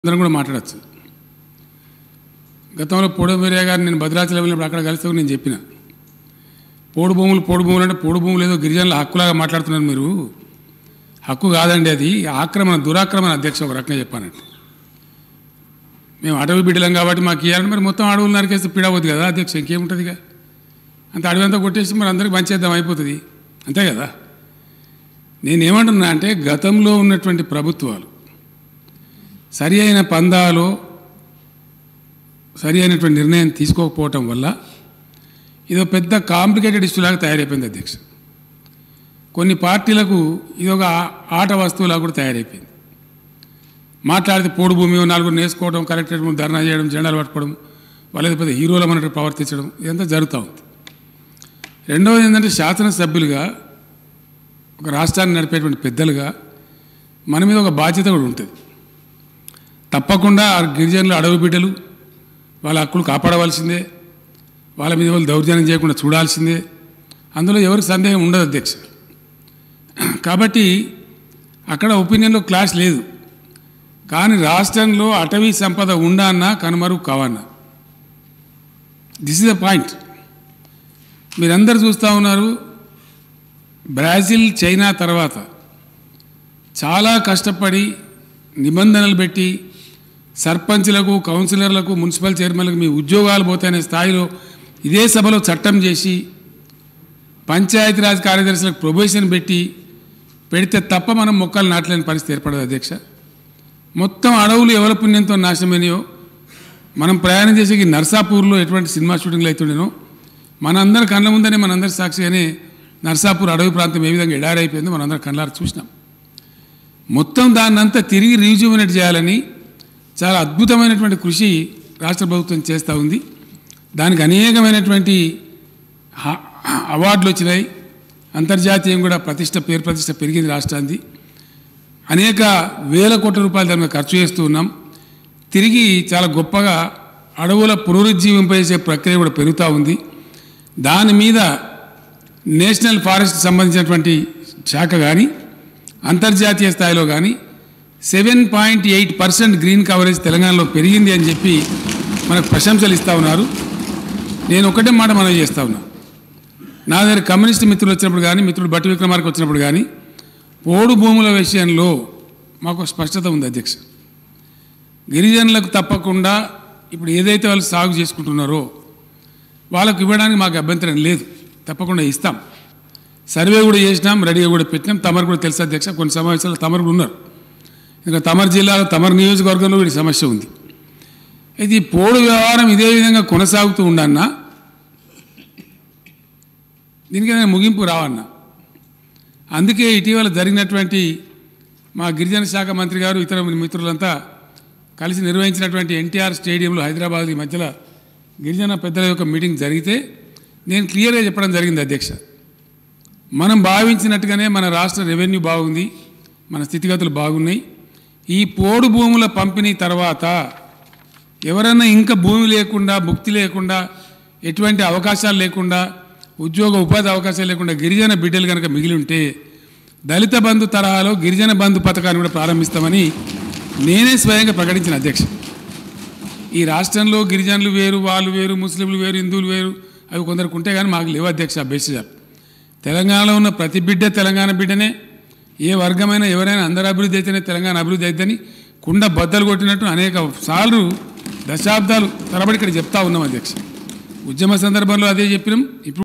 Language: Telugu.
అందరం కూడా మాట్లాడచ్చు గతంలో పోడు మీరియా గారు నేను భద్రాచలం వెళ్ళినప్పుడు అక్కడ కలిస్తే నేను చెప్పిన పోడు భూములు పోడు భూములు అంటే పోడు భూములు ఏదో గిరిజనుల హక్కులాగా మాట్లాడుతున్నారు మీరు హక్కు కాదండి అది ఆక్రమణ దురాక్రమణ అధ్యక్ష ఒక రకంగా చెప్పానంటే మేము అటవీ బిడ్డలం కాబట్టి మాకు ఇవ్వాలని మరి మొత్తం అడవులు నరికేస్తే పీడవద్దు కదా అధ్యక్ష ఇంకేముంటుంది ఇక అంత అడవి అంతా కొట్టేసి మరి అందరికి పంచేద్దాం అయిపోతుంది అంతే కదా నేనేమంటున్నా అంటే గతంలో ఉన్నటువంటి ప్రభుత్వాలు సరి అయిన పందాలో సరి అయినటువంటి నిర్ణయం తీసుకోకపోవటం వల్ల ఇది పెద్ద కాంప్లికేటెడ్ ఇష్యూలాగా తయారైపోయింది అధ్యక్ష కొన్ని పార్టీలకు ఇది ఒక ఆ- ఆట వస్తువులాగా కూడా తయారైపోయింది మాట్లాడితే పోడు భూమి నలుగురు నేసుకోవడం కలెక్టరేట్ ముందు ధర్నా చేయడం జెండాలు పట్టుకోవడం వాళ్ళది పెద్ద హీరోల అన్నట్టు ప్రవర్తించడం ఇదంతా జరుగుతూ ఉంది రెండవది ఏంటంటే శాసనసభ్యులుగా ఒక రాష్ట్రాన్ని నడిపేటువంటి పెద్దలుగా మన మీద ఒక బాధ్యత కూడా ఉంటుంది తప్పకుండా ఆ గిరిజనులు అడవి బిడ్డలు వాళ్ళ హక్కులు కాపాడవలసిందే వాళ్ళ మీద వాళ్ళు దౌర్జన్యం చేయకుండా చూడాల్సిందే అందులో ఎవరికి సందేహం ఉండదు అధ్యక్ష కాబట్టి అక్కడ ఒపీనియన్లో క్లాష్ లేదు కానీ రాష్ట్రంలో అటవీ సంపద ఉండన్నా కనుమరుగు కావన్నా దిస్ ఇస్ ద పాయింట్ మీరందరూ చూస్తూ ఉన్నారు బ్రాజిల్ చైనా తర్వాత చాలా కష్టపడి నిబంధనలు పెట్టి సర్పంచ్లకు కౌన్సిలర్లకు మున్సిపల్ చైర్మన్లకు మీ ఉద్యోగాలు పోతాయనే స్థాయిలో ఇదే సభలో చట్టం చేసి పంచాయతీరాజ్ కార్యదర్శులకు ప్రొబేషన్ పెట్టి పెడితే తప్ప మనం మొక్కలు నాటలేని పరిస్థితి ఏర్పడదు అధ్యక్ష మొత్తం అడవులు ఎవరి పుణ్యంతో నాశనమైనయో మనం ప్రయాణం చేసే ఈ నర్సాపూర్లో ఎటువంటి సినిమా షూటింగ్లు అవుతుండేనో మనందరి కళ్ళ ముందనే మనందరి సాక్షిగానే నర్సాపూర్ అడవి ప్రాంతం ఏ విధంగా ఎడారైపోయిందో మనందరం కళ్ళారు చూసినాం మొత్తం దాన్నంతా తిరిగి రీజుమినేట్ చేయాలని చాలా అద్భుతమైనటువంటి కృషి రాష్ట్ర ప్రభుత్వం చేస్తూ ఉంది దానికి అనేకమైనటువంటి హ- అవార్డులు వచ్చినాయి అంతర్జాతీయం కూడా ప్రతిష్ట పేరు ప్రతిష్ట పెరిగింది రాష్ట్రానికి అనేక వేల కోట్ల రూపాయలు దాని మీద ఖర్చు చేస్తూ ఉన్నాం తిరిగి చాలా గొప్పగా అడవుల పునరుజ్జీవింపజేసే ప్రక్రియ కూడా పెరుగుతూ ఉంది దాని మీద నేషనల్ ఫారెస్ట్ సంబంధించినటువంటి శాఖ కానీ అంతర్జాతీయ స్థాయిలో కానీ seven point eight percent green coverage తెలంగాణలో పెరిగింది అని చెప్పి మనకు ప్రశంసలు ఇస్తూ ఉన్నారు నేను ఒకటే మాట మనం చేస్తూ ఉన్నా నా దగ్గర కమ్యూనిస్ట్ మిత్రులు వచ్చినప్పుడు కానీ మిత్రుడు బట్టి విక్రమార్క వచ్చినప్పుడు కానీ పోడు భూముల విషయంలో మాకు స్పష్టత ఉంది అధ్యక్ష గిరిజనులకు తప్పకుండా ఇప్పుడు ఏదైతే వాళ్ళు సాగు చేసుకుంటున్నారో వాళ్ళకు ఇవ్వడానికి మాకు అభ్యంతరం లేదు తప్పకుండా ఇస్తాం సర్వే కూడా చేసినాం రెడీగా కూడా పెట్టినాం తమరు కూడా తెలుసు అధ్యక్ష కొన్ని సమావేశాలు తమరు కూడా ఉన్నారు ఇంకా తమరు జిల్లాలో తమరు నియోజకవర్గంలో వీడి సమస్య ఉంది ఇది ఈ పోడు వ్యవహారం ఇదే విధంగా కొనసాగుతూ ఉండన్నా దీనికి ఏదైనా ముగింపు రావన్నా అందుకే ఇటీవల జరిగినటువంటి మా గిరిజన శాఖ మంత్రి గారు ఇతర మిత్రులంతా కలిసి నిర్వహించినటువంటి ఎన్టీఆర్ స్టేడియంలో హైదరాబాద్ ఈ మధ్యలో గిరిజన పెద్దల యొక్క మీటింగ్ జరిగితే నేను క్లియర్గా చెప్పడం జరిగింది అధ్యక్ష మనం భావించినట్టుగానే మన రాష్ట్ర రెవెన్యూ బాగుంది మన స్థితిగతులు బాగున్నాయి ఈ పోడు భూముల పంపిణీ తర్వాత ఎవరన్నా ఇంకా భూమి లేకుండా ముక్తి లేకుండా ఎటువంటి అవకాశాలు లేకుండా ఉద్యోగ ఉపాధి అవకాశాలు లేకుండా గిరిజన బిడ్డలు కనుక మిగిలి ఉంటే దళిత బంధు తరహాలో గిరిజన బంధు పథకాన్ని కూడా ప్రారంభిస్తామని నేనే స్వయంగా ప్రకటించిన అధ్యక్ష ఈ రాష్ట్రంలో గిరిజనులు వేరు వాళ్ళు వేరు ముస్లింలు వేరు హిందువులు వేరు అవి కొందరికి ఉంటే కానీ మాకు లేవు అధ్యక్ష బేసిజాలు తెలంగాణలో ఉన్న ప్రతి బిడ్డ తెలంగాణ బిడ్డనే ఏ వర్గమైనా ఎవరైనా అందరు అభివృద్ధి అయితేనే తెలంగాణ అభివృద్ధి అయిద్దని కుండ బద్దలు కొట్టినట్టు అనేక సార్లు దశాబ్దాలు తరబడి ఇక్కడ చెప్తా ఉన్నాం అధ్యక్ష ఉద్యమ సందర్భంలో అదే చెప్పినాం ఇప్పుడు